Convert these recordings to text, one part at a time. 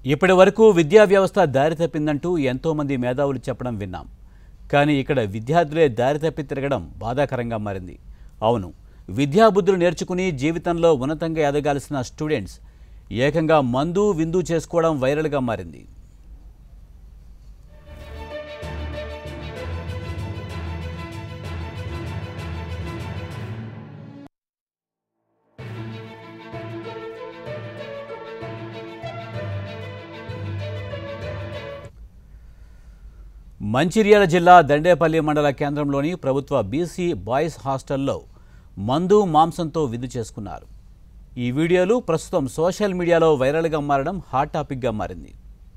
ఇప్పటి వరకు విద్యా వ్యవస్థ దారి తప్పిందంటూ ఎంతోమంది మేధావులు చెప్పడం విన్నాం కానీ ఇక్కడ విద్యార్థులే దారి తప్పి తిరగడం బాధాకరంగా మారింది అవును విద్యాబుద్ధులు నేర్చుకుని జీవితంలో ఉన్నతంగా ఎదగాల్సిన స్టూడెంట్స్ ఏకంగా మందు విందు చేసుకోవడం వైరల్గా మారింది మంచిర్యాల జిల్లా దండేపల్లి మండల కేంద్రంలోని ప్రభుత్వ బీసీ బాయ్స్ హాస్టల్లో మందు మాంసంతో విందు చేసుకున్నారు ఈ వీడియోలు ప్రస్తుతం సోషల్ మీడియాలో వైరల్గా మారడం హాట్ టాపిక్గా మారింది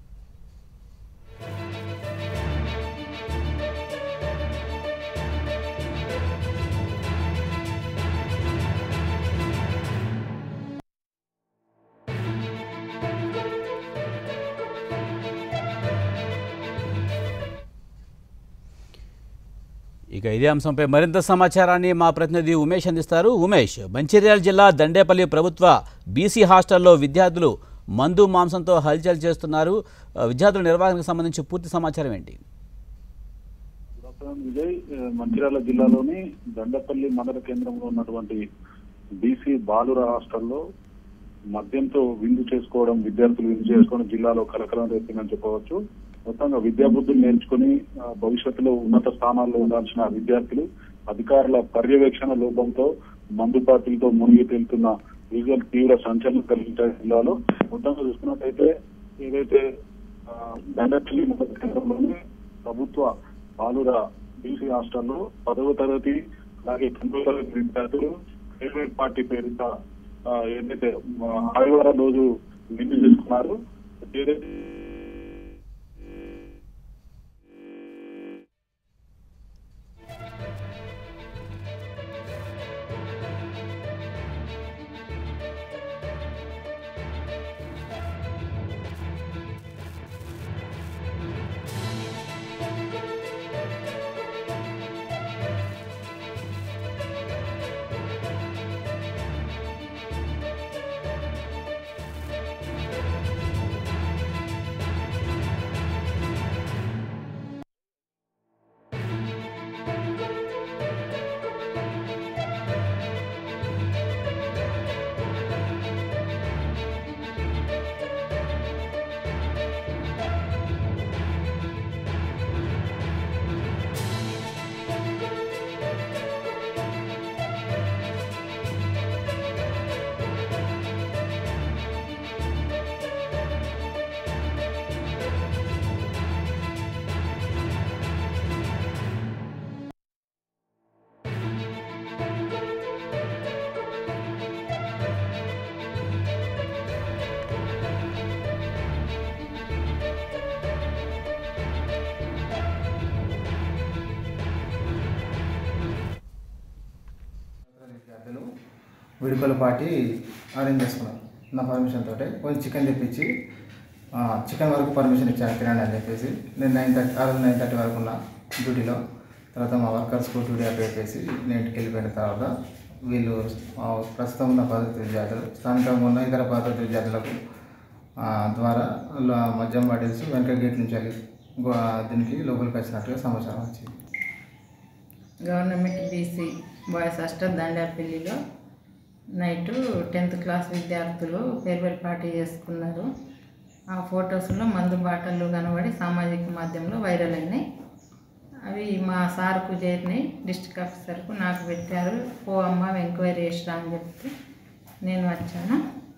ఇక ఇదే అంశంపై మరింత సమాచారాన్ని మా ప్రతినిధి ఉమేష్ అందిస్తారు ఉమేష్ మంచిర్యాల జిల్లా దండేపల్లి ప్రభుత్వ బీసీ హాస్టల్లో విద్యార్థులు మందు మాంసంతో హల్చల్ చేస్తున్నారు ఆ, విద్యార్థుల నిర్వహణకు సంబంధించి పూర్తి సమాచారం ఏంటి గుడ్ ఆఫ్టర్నూన్ విజయ్ ఆ, మంచిర్యాల జిల్లాలోని దండపల్లి మండల కేంద్రంలో ఉన్నటువంటి బీసీ బాలుర హాస్టల్లో మద్యంతో విందు చేసుకోవడం విద్యార్థులు విందు చేసుకోవడం జిల్లాలో కలకలం రేపిందని చెప్పవచ్చు మొత్తంగా విద్యాబుద్ధులు నేర్చుకుని ఆ, భవిష్యత్తులో ఉన్నత స్థానాల్లో ఉండాల్సిన విద్యార్థులు అధికారుల పర్యవేక్షణ లోపంతో మందు పార్టీలతో మునిగి తేలుతున్న విజువల్ తీవ్ర సంచలనం కలిగించాయి జిల్లాలో మొత్తంగా చూసుకున్నట్టయితే ఏదైతే ఆ, దండపల్లి మండల కేంద్రంలోని ప్రభుత్వ బాలుర బీసీ హాస్టల్లో పదవ తరగతి అలాగే తొమ్మిదవ తరగతి విద్యార్థులు ఫేవరెట్ పార్టీ పేరిట ఆ, ఏదైతే ఆ, ఆదివారం రోజు విందు చేసుకున్నారు ఏదైతే విద్యార్థులు విడుకల పార్టీ అరేంజ్ చేసుకున్నాం నా పర్మిషన్ తోటి కొంచెం చికెన్ తెప్పించి ఆ, చికెన్ వరకు పర్మిషన్ ఇచ్చాను తినండి అని చెప్పేసి నేను నైన్ థర్టీ ఆ రోజు నైన్ థర్టీ వరకు ఉన్న డ్యూటీలో తర్వాత మా వర్కర్స్కు డ్యూటీ అప్పేసి నేను ఇంటికి వెళ్ళిపోయిన తర్వాత వీళ్ళు ఆ, ప్రస్తుతం ఉన్న పద్ధతి విద్యార్థులు స్థానికంగా ఉన్న ఇతర పద్ధతి విద్యార్థులకు ఆ, ద్వారా వాళ్ళు ఆ మద్యం బాటిల్స్ వెనక గేట్ నుంచి వెళ్ళి గో- దీనికి లోపలికి వచ్చినట్టుగా సమాచారం వచ్చింది గవర్నమెంట్ బీసీ బాయ్స్ హాస్టల్ దండాపల్లిలో నైట్ టెన్త్ క్లాస్ విద్యార్థులు ఫేర్వెల్ పార్టీ చేసుకున్నారు ఆ ఫొటోస్లో మందు బాటలు కనబడి సామాజిక మాధ్యమంలో వైరల్ అయినాయి అవి మా సార్కు చేరినాయి డిస్ట్రిక్ట్ ఆఫీసర్కు నాకు పెట్టారు పో అమ్మ ఎంక్వైరీ చేసిరా అని చెప్తే నేను వచ్చాను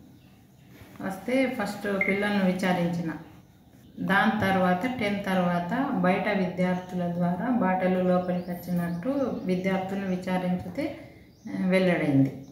వస్తే ఫస్ట్ పిల్లల్ని విచారించిన దాని తర్వాత టెన్ తర్వాత బయట విద్యార్థుల ద్వారా బాటలు లోపలికి వచ్చినట్టు విద్యార్థులను విచారించితే ఆ, వెల్లడైంది